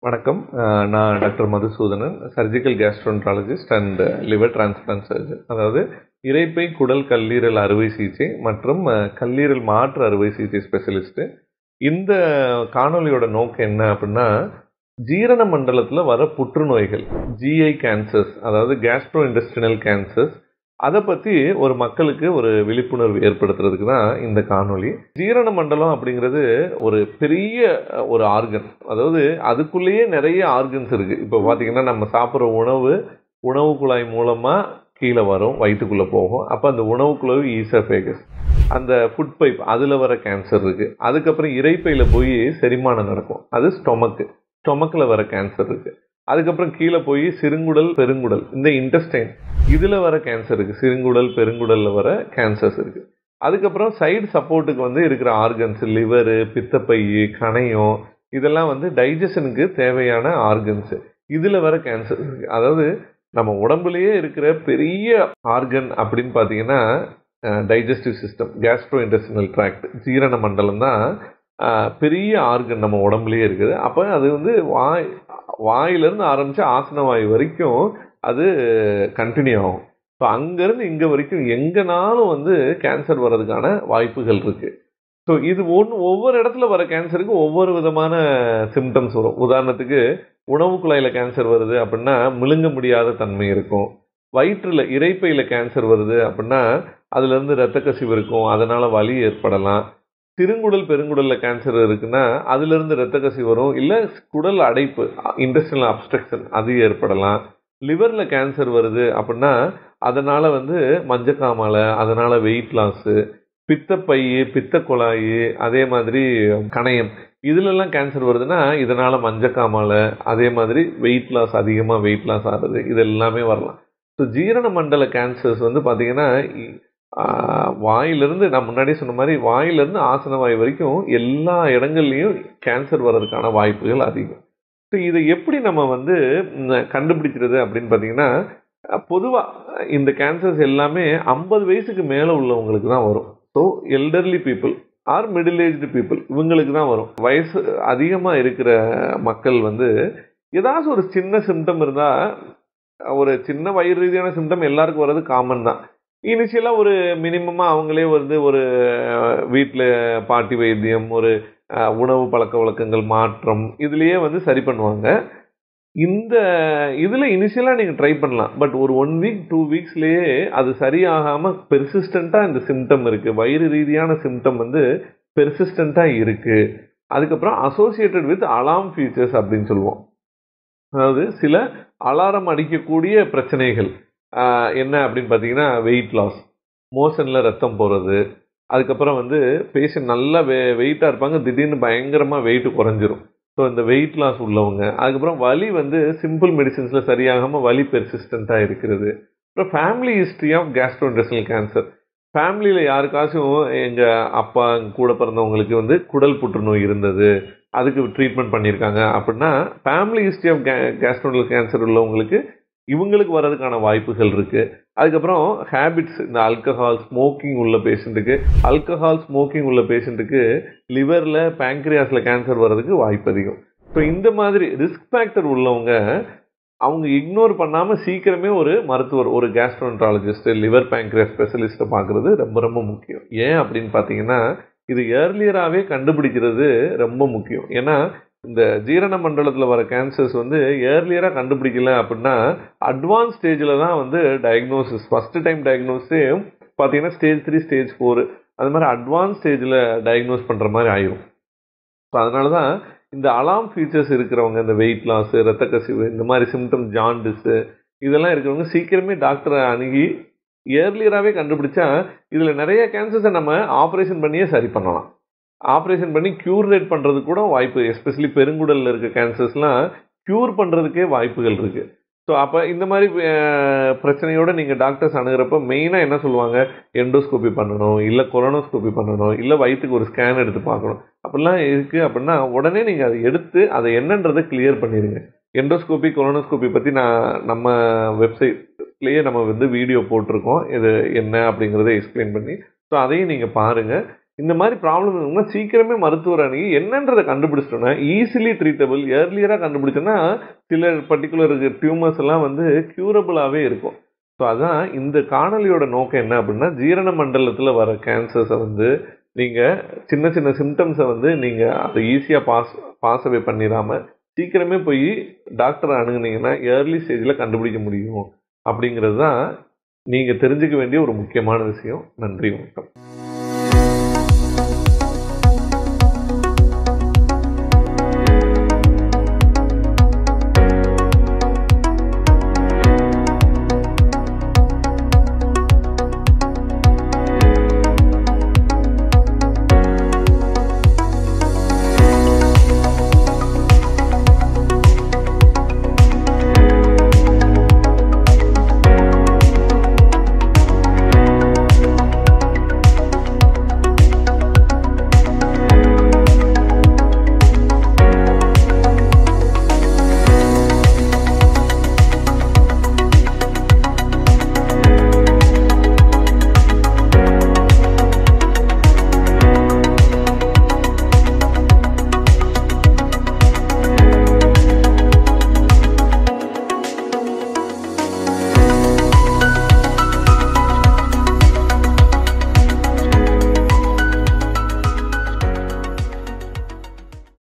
வணக்கம் அஹ் நான் doctor Madhusudhanan surgical gastroenterologist and liver transplant surgeon அதாவது இரைப்பை குடல் கல்லீரல் அறுவை சிகிச்சை மற்றும் அஹ், கல்லீரல் மாற்று அறுவை சிகிச்சை ஸ்பெஷலிஸ்ட்டு இந்த காணொளியோட நோக்கம் என்ன அப்படின்னா ஜீரண மண்டலத்தில் வர புற்றுநோய்கள் ஜிஐ கேன்சர்ஸ் அதாவது கேஸ்ட்ரோ இண்டஸ்ட்ரியல் கேன்சர்ஸ் அதை பற்றி ஒரு மக்களுக்கு ஒரு விழிப்புணர்வு ஏற்படுத்துறதுக்கு தான் இந்த காணொளி ஜீரண மண்டலம் அப்படிங்கிறது ஒரு பெரிய அஹ், ஒரு ஆர்கன் அதாவது அதுக்குள்ளேயே நிறைய ஆர்கன்ஸ் இருக்கு இப்போ பார்த்தீங்கன்னா நம்ம சாப்பிட்ற உணவு உணவு குழாய் மூலமாக கீழே வரும் வயிற்றுக்குள்ளே போகும் அப்போ அந்த உணவு குழாய் ஈசோஃபேகஸ் அந்த ஃபுட் பைப் அதில் வர கேன்சர் இருக்கு அதுக்கப்புறம் இரைப்பையில் போய் செரிமானம் நடக்கும் அது ஸ்டொமக்கு ஸ்டொமக்கில் வர கேன்சர் இருக்கு அதுக்கப்புறம் கீழே போய் சிறுங்குடல் பெருங்குடல் இந்த இன்டெஸ்டைன் இதில் வர கேன்சர் இருக்கு சிறுங்குடல் பெருங்குடலில் வர கேன்சர்ஸ் இருக்கு அதுக்கப்புறம் சைடு சப்போர்ட்டுக்கு வந்து இருக்கிற ஆர்கன்ஸ் லிவரு பித்தப்பை கணையம் இதெல்லாம் வந்து டைஜஷனுக்கு தேவையான ஆர்கன்ஸ் இதில் வர கேன்சர் இருக்கு அதாவது நம்ம உடம்புலயே இருக்கிற பெரிய ஆர்கன் அப்படின்னு பார்த்தீங்கன்னா digestive system gastro intestinal tract ஜீரண மண்டலம் தான் அஹ், பெரிய ஆர்கன் நம்ம உடம்புலயே இருக்குது அப்போ அது வந்து வாய் வாயிலிருந்து ஆரம்பித்து ஆசன வாய் வரைக்கும் அது கண்டினியூ ஆகும் ஸோ அங்கேருந்து இங்கே வரைக்கும் எங்கேனாலும் வந்து கேன்சர் வர்றதுக்கான வாய்ப்புகள் இருக்குது ஸோ இது ஒன்று ஒவ்வொரு இடத்துல வர கேன்சருக்கு ஒவ்வொரு விதமான சிம்டம்ஸ் வரும் உதாரணத்துக்கு உணவு குழாயில் கேன்சர் வருது அப்படின்னா முழுங்க முடியாத தன்மை இருக்கும் வயிற்றில் இரைப்பையில் கேன்சர் வருது அப்படின்னா அதுலேருந்து இரத்த கசிவு இருக்கும் அதனால் வலி ஏற்படலாம் சிறுங்குடல் பெருங்குடல்ல கேன்சர் இருக்குன்னா அதுலேருந்து இரத்த கசிவு வரும் இல்லை குடல் அடைப்பு இண்டஸ்ட்ரியல் அப்ஸ்ட்ரக்ஷன் அது ஏற்படலாம் லிவரில் கேன்சர் வருது அப்படின்னா அதனால் வந்து மஞ்சக்காமலை அதனால் வெயிட் லாஸு பித்தப்பை பித்த குழாய் அதே மாதிரி கணையம் இதுலெல்லாம் கேன்சர் வருதுன்னா இதனால் மஞ்சக்காமலை அதே மாதிரி வெயிட் லாஸ் அதிகமாக வெயிட் லாஸ் ஆகுது இது எல்லாமே வரலாம் ஸோ ஜீரண மண்டல கேன்சர்ஸ் வந்து பார்த்தீங்கன்னா இ- ஆஹ் வாயிலிருந்து நான் முன்னாடியே சொன்ன மாதிரி வாயிலிருந்து ஆசன வாய் வரைக்கும் எல்லா இடங்கள்லையும் கேன்சர் வர்றதுக்கான வாய்ப்புகள் அதிகம் ஸோ இதை எப்படி நம்ம வந்து ம், கண்டுபிடிக்கிறது அப்படின்னு பார்த்தீங்கன்னா பொதுவாக இந்த கேன்சர்ஸ் எல்லாமே ஐம்பது வயசுக்கு மேலே உள்ளவங்களுக்கு தான் வரும் so elderly people or middle aged people இவங்களுக்கு தான் வரும் வயசு அதிகமாக இருக்கிற மக்கள் வந்து ஏதாச்சும் ஒரு சின்ன சிம்டம் இருந்தால் ஒரு சின்ன வயிறு ரீதியான சிம்டம் எல்லாருக்கும் வர்றது காமன் தான் இனிஷியலாக ஒரு மினிமமாக அவங்களே வந்து ஒரு வீட்டில் பாட்டி வைத்தியம் ஒரு அஹ், உணவு பழக்க வழக்கங்கள் மாற்றம் இதுலேயே வந்து சரி பண்ணுவாங்க இந்த இதில் இனிஷியலாக நீங்கள் ட்ரை பண்ணலாம் பட் ஒரு ஒன் வீக் டூ வீக்ஸ்லேயே அது சரியாகாமல் பெர்சிஸ்டண்ட்டாக இந்த சிம்டம் இருக்குது வயிறு ரீதியான சிம்டம் வந்து பெர்சிஸ்டண்ட்டாக இருக்குது அதுக்கப்புறம் அசோசியேட்டட் வித் அலாம் ஃபீச்சர்ஸ் அப்படின்னு சொல்லுவோம் அதாவது சில அலாரம் அடிக்கக்கூடிய பிரச்சனைகள் ஆஹ் என்ன அப்படின்னு பார்த்தீங்கன்னா வெயிட் லாஸ் மோஷனில் ரத்தம் போகிறது அதுக்கப்புறம் வந்து பேஷண்ட் நல்லா வெ வெயிட்டாக இருப்பாங்க திடீர்னு பயங்கரமாக வெயிட் குறைஞ்சிரும் ஸோ இந்த வெயிட் லாஸ் உள்ளவங்க அதுக்கப்புறம் வலி வந்து சிம்பிள் மெடிசின்ஸில் சரியாகாமல் வலி பெர்சிஸ்டண்ட்டாக இருக்கிறது அப்புறம் family history of gastrointestinal cancer ஃபேமிலியில் யாருக்காச்சும் எங்கள் அப்பா எங்க கூட பிறந்தவங்களுக்கு வந்து குடல் புற்றுநோய் இருந்தது அதுக்கு ட்ரீட்மெண்ட் பண்ணியிருக்காங்க அப்படின்னா ஃபேமிலி ஹிஸ்ட்ரி ஆஃப் கே கேஸ்ட்ரோனல் கேன்சர் உள்ளவங்களுக்கு இவங்களுக்கு வர்றதுக்கான வாய்ப்புகள் இருக்குது அதுக்கப்புறம் ஹேபிட்ஸ் இந்த ஆல்கஹால் ஸ்மோக்கிங் உள்ள பேஷண்ட்டுக்கு ஆல்கஹால் ஸ்மோக்கிங் உள்ள பேஷண்ட்டுக்கு லிவரில் பேங்க்ரியாஸில் கேன்சர் வர்றதுக்கு வாய்ப்பு அதிகம் ஸோ இந்த மாதிரி ரிஸ்க் ஃபேக்டர் உள்ளவங்க அவங்க இக்னோர் பண்ணாமல் சீக்கிரமே ஒரு மருத்துவர் ஒரு கேஸ்ட்ரோன்ட்ராலஜிஸ்ட் லிவர் பேங்க்ரியாஸ் ஸ்பெஷலிஸ்ட்டை பார்க்குறது ரொம்ப ரொம்ப முக்கியம் ஏன் அப்படின்னு பார்த்தீங்கன்னா இது ஏர்லியராகவே கண்டுபிடிக்கிறது ரொம்ப முக்கியம் ஏன்னா இந்த ஜீரண மண்டலத்தில் வர கேன்சர்ஸ் வந்து ஏர்லியராக கண்டுபிடிக்கல அப்படின்னா அட்வான்ஸ் ஸ்டேஜில் தான் வந்து டயக்னோசிஸ் ஃபஸ்ட்டு டைம் டயக்னோஸே பார்த்தீங்கன்னா ஸ்டேஜ் த்ரீ ஸ்டேஜ் ஃபோர் அது மாதிரி அட்வான்ஸ் ஸ்டேஜில் டயக்னோஸ் பண்ணுற மாதிரி ஆயிரும் ஸோ அதனால தான் இந்த அலாம் ஃபீச்சர்ஸ் இருக்கிறவங்க இந்த வெயிட் லாஸு ரத்த கசிவு இந்த மாதிரி சிம்டம் ஜாண்டிஸு இதெல்லாம் இருக்கிறவங்க சீக்கிரமே டாக்டரை அணுகி இயர்லியராகவே கண்டுபிடிச்சா இதில் நிறைய கேன்சர்ஸை நம்ம ஆப்ரேஷன் பண்ணியே சரி பண்ணலாம் ஆப்ரேஷன் பண்ணி க்யூர் ரேட் பண்ணுறதுக்கு கூட வாய்ப்பு எஸ்பெஷலி பெருங்குடலில் இருக்க கேன்சர்ஸ்லாம் க்யூர் பண்ணுறதுக்கே வாய்ப்புகள் இருக்குது ஸோ அப்போ இந்த மாதிரி அஹ், பிரச்சனையோட நீங்கள் டாக்டர்ஸ் அணுகிறப்ப மெயினாக என்ன சொல்லுவாங்க எண்டோஸ்கோபி பண்ணணும் இல்லை கொரோனோஸ்கோபி பண்ணணும் இல்லை வயிற்றுக்கு ஒரு ஸ்கேன் எடுத்து பார்க்கணும் அப்படிலாம் இருக்குது அப்படின்னா உடனே நீங்கள் அதை எடுத்து அதை என்னன்றதை கிளியர் பண்ணிடுங்க எண்டோஸ்கோபி கொரோனோஸ்கோபி பற்றி நான் நம்ம வெப்சைட்லேயே நம்ம வந்து வீடியோ போட்டிருக்கோம் இது என்ன அப்படிங்கிறத எக்ஸ்பிளைன் பண்ணி ஸோ அதையும் நீங்கள் பாருங்கள் இந்த மாதிரி ப்ராப்ளம் இருக்குன்னா சீக்கிரமே மருத்துவர் அணுகி என்னன்றதை கண்டுபிடிச்சிட்டோம்னா ஈஸிலி ட்ரீட்டபிள் ஏர்லியராக கண்டுபிடிச்சோன்னா சில பர்டிகுலர் டியூமர்ஸ் எல்லாம் வந்து க்யூரபிளாகவே இருக்கும் ஸோ அதான் இந்த காணொலியோட நோக்கம் என்ன அப்படின்னா ஜீரண மண்டலத்தில் வர கேன்சர்ஸை வந்து நீங்கள் சின்ன சின்ன சிம்டம்ஸை வந்து நீங்கள் அதை ஈஸியாக பாஸ் பாஸ் அவே பண்ணிடாம சீக்கிரமே போய் டாக்டரை அணுகுனீங்கன்னா ஏர்லி ஸ்டேஜில் கண்டுபிடிக்க முடியும் அப்படிங்கிறது தான் நீங்கள் தெரிஞ்சுக்க வேண்டிய ஒரு முக்கியமான விஷயம் நன்றி வணக்கம்